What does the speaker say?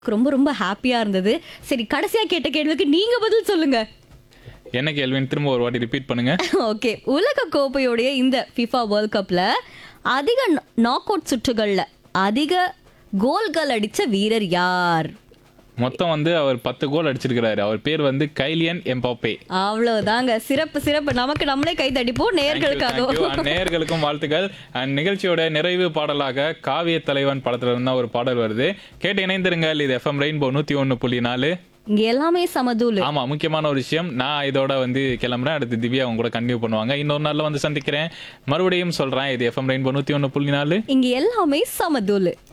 ரொம்ப ரொம்ப ஹாப்பியா இருந்தது சரி கடைசியா கேட்ட கேள்விக்கு நீங்க பதில் சொல்லுங்க என்ன கேள்வின்னு திரும்ப ஒரு வாட்டி ரிப்பீட் பண்ணுங்க ஓகே உலக கோப்பையுடைய இந்த ஃபிஃபா வேர்ல்ட் கப்ல அதிக நாக் அவுட் சுற்றுகள்ல அதிக கோல்கள் அடிச்ச வீரர் யார் மொத்தம் வந்து அவர் பத்து கோல் அடிச்சிருக்கிறாரு அவர் பேர் வந்து கைலியன் எம்பாப்பே அவ்வளவுதாங்க சிறப்பு சிறப்பு நமக்கு நம்மளே கை தடிப்போம் Thank you, thank you. நேர்களுக்காகவும் And நேயர்களுக்கும் வாழ்த்துக்கள் அண்ட் நிகழ்ச்சியோட நிறைவு பாடலாக காவிய தலைவன் படத்துல இருந்தா ஒரு பாடல் வருது கேட்டு இணைந்திருங்கள் இது எஃப்எம் ரெயின்போ நூத்தி ஒன்னு புள்ளி நாலு இங்க எல்லாமே சமதூள் ஆமா முக்கியமான ஒரு விஷயம் நான் இதோட வந்து கிளம்புறேன் அடுத்து திவ்யா அவங்க கூட கண்டினியூ பண்ணுவாங்க இன்னொரு நாள்ல வந்து சந்திக்கிறேன் மறுபடியும் சொல்றேன் இது எஃப்எம் ரெயின்போ நூத்தி ஒன்னு புள்ளி நாலு இங்க எல்லாமே சமதூள்